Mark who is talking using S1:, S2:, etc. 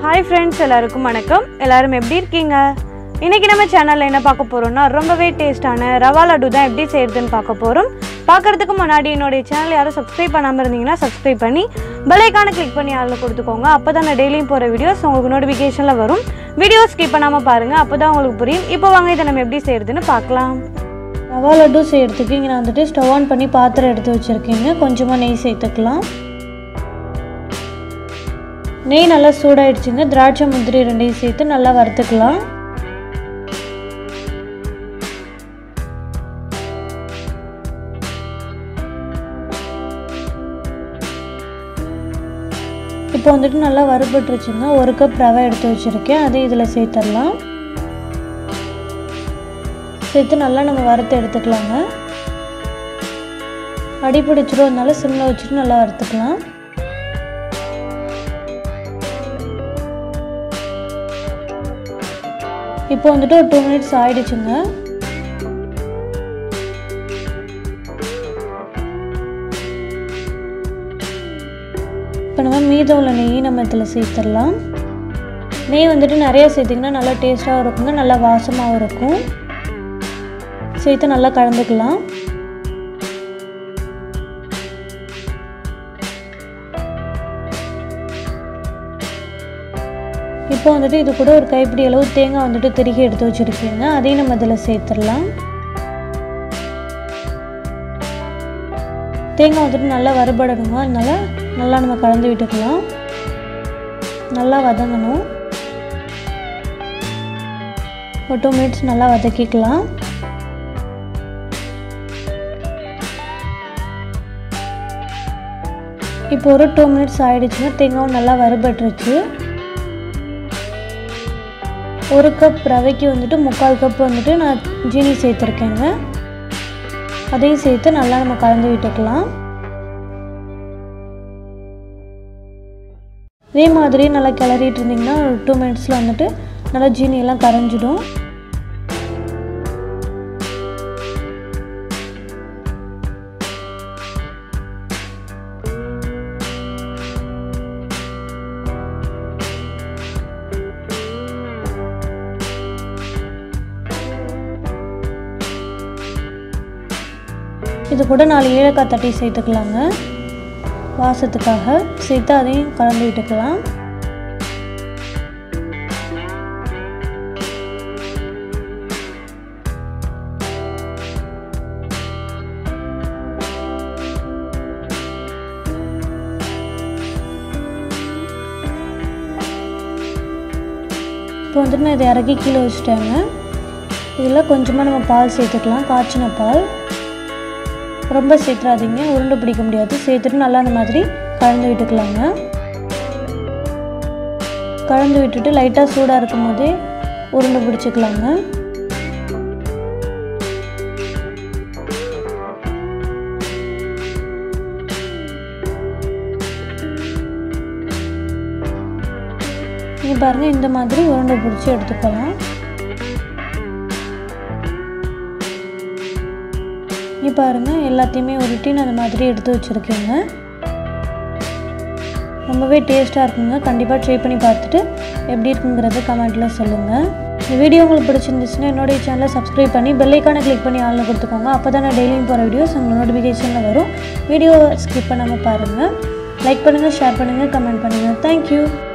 S1: hi friends எல்லாருக்கும் வணக்கம் எல்லாரும் எப்படி இருக்கீங்க இன்னைக்கு நம்ம சேனலில் என்ன பார்க்க போகிறோம்னா ரொம்பவே டேஸ்டான ரவா லட்டு தான் எப்படி செய்யறதுன்னு பார்க்க போகிறோம் பார்க்கறதுக்கு முன்னாடி என்னுடைய சேனல் யாரும் சப்ஸ்கிரைப் பண்ணாமல் இருந்தீங்கன்னா சப்ஸ்கிரைப் பண்ணி பெல்லைக்கான கிளிக் பண்ணி அதில் கொடுத்துக்கோங்க அப்போ தான் நான் டெய்லியும் போகிற வீடியோஸ் உங்களுக்கு நோட்டிஃபிகேஷனில் வரும் வீடியோ ஸ்கிப் பண்ணாமல் பாருங்கள் அப்போ தான் உங்களுக்கு புரியும் இப்போ வாங்க இதை நம்ம எப்படி செய்யறதுன்னு பார்க்கலாம்
S2: ரவா லட்டு செய்கிறதுக்கு இங்கே நான் வந்துட்டு ஸ்டவ் ஆன் பண்ணி பாத்திரம் எடுத்து வச்சுருக்கேங்க கொஞ்சமாக நெய் சேர்த்துக்கலாம் நெய் நல்லா சூடாயிடுச்சுங்க திராட்சை முந்திரி ரெண்டையும் சேர்த்து நல்லா வறுத்துக்கலாம் இப்போ வந்துட்டு நல்லா வறுபட்டுருச்சுங்க ஒரு கப் ரவை எடுத்து வச்சுருக்கேன் அதை இதில் சேர்த்துடலாம் சேர்த்து நல்லா நம்ம வறுத்து எடுத்துக்கலாங்க அடி பிடிச்சிரும் அதனால சிம்மில் வச்சுட்டு நல்லா வறுத்துக்கலாம் இப்போ வந்துட்டு ஒரு டூ மினிட்ஸ் ஆயிடுச்சுங்க இப்போ நம்ம மீதம் உள்ள நெய் நம்ம இதில் சேர்த்துடலாம் நெய் வந்துட்டு நிறைய சேர்த்திங்கன்னா நல்லா டேஸ்ட்டாகவும் இருக்குங்க நல்லா வாசமாகவும் இருக்கும் சேர்த்து நல்லா கலந்துக்கலாம் இப்போ வந்துட்டு இது கூட ஒரு கைப்பிடி அளவு தேங்காய் வந்துட்டு திருகி எடுத்து வச்சுருக்கீங்க அதையும் நம்ம இதில் சேர்த்துடலாம் தேங்காய் வந்துட்டு நல்லா வறுபடணுங்க அதனால நல்லா நம்ம கலந்து விட்டுக்கலாம் நல்லா வதங்கணும் ஒரு டூ மினிட்ஸ் நல்லா வதக்கிக்கலாம் இப்போ ஒரு டூ மினிட்ஸ் ஆயிடுச்சுன்னா தேங்காவும் நல்லா வறுபட்டுருச்சு ஒரு கப் ரவைக்கு வந்துட்டு முக்கால் கப் வந்துட்டு நான் ஜீனி சேர்த்துருக்கேங்க அதையும் சேர்த்து நல்லா நம்ம கலந்து விட்டுக்கலாம் இதே மாதிரி நல்லா கிளறிட்டு இருந்தீங்கன்னா ஒரு டூ மினிட்ஸில் வந்துட்டு நல்லா ஜீனி எல்லாம் கரைஞ்சிடும் இது கூட நாலு ஏலக்காய் தட்டி சேர்த்துக்கலாங்க வாசத்துக்காக சேர்த்து அதையும் கலந்து விட்டுக்கலாம் இப்போ வந்துட்டு நான் இதை இறக்கி கீழே வச்சுட்டேங்க இதில் கொஞ்சமாக நம்ம பால் சேர்த்துக்கலாம் காய்ச்சின பால் ரொம்ப சேர்த்துறாதீங்க உருண்டை பிடிக்க முடியாது சேர்த்துட்டு நல்லா அந்த மாதிரி கலந்து விட்டுக்கலாங்க கலந்து விட்டுட்டு லைட்டாக சூடாக இருக்கும் போதே உருண்டை பிடிச்சிக்கலாங்க நீ பாருங்கள் இந்த மாதிரி உருண்டை பிடிச்சி எடுத்துக்கலாம் இங்கே பாருங்கள் எல்லாத்தையுமே உருட்டி நான் அந்த மாதிரி எடுத்து வச்சுருக்கேங்க ரொம்பவே டேஸ்ட்டாக இருக்குங்க கண்டிப்பாக ட்ரை பண்ணி பார்த்துட்டு எப்படி இருக்குங்கிறத கமெண்ட்டில் சொல்லுங்கள் இந்த வீடியோ உங்களுக்கு பிடிச்சிருந்துச்சுன்னா என்னுடைய சேனலை சப்ஸ்கிரைப் பண்ணி பெல்லைக்கான கிளிக் பண்ணி ஆளில் கொடுத்துக்கோங்க அப்போ தான் நான் டெய்லியும் போகிற வீடியோஸ் உங்கள் நோட்டிஃபிகேஷனில் வரும் வீடியோவை ஸ்கிப் பண்ணாமல் பாருங்கள் லைக் பண்ணுங்கள் ஷேர் பண்ணுங்கள் கமெண்ட் பண்ணுங்கள் தேங்க்யூ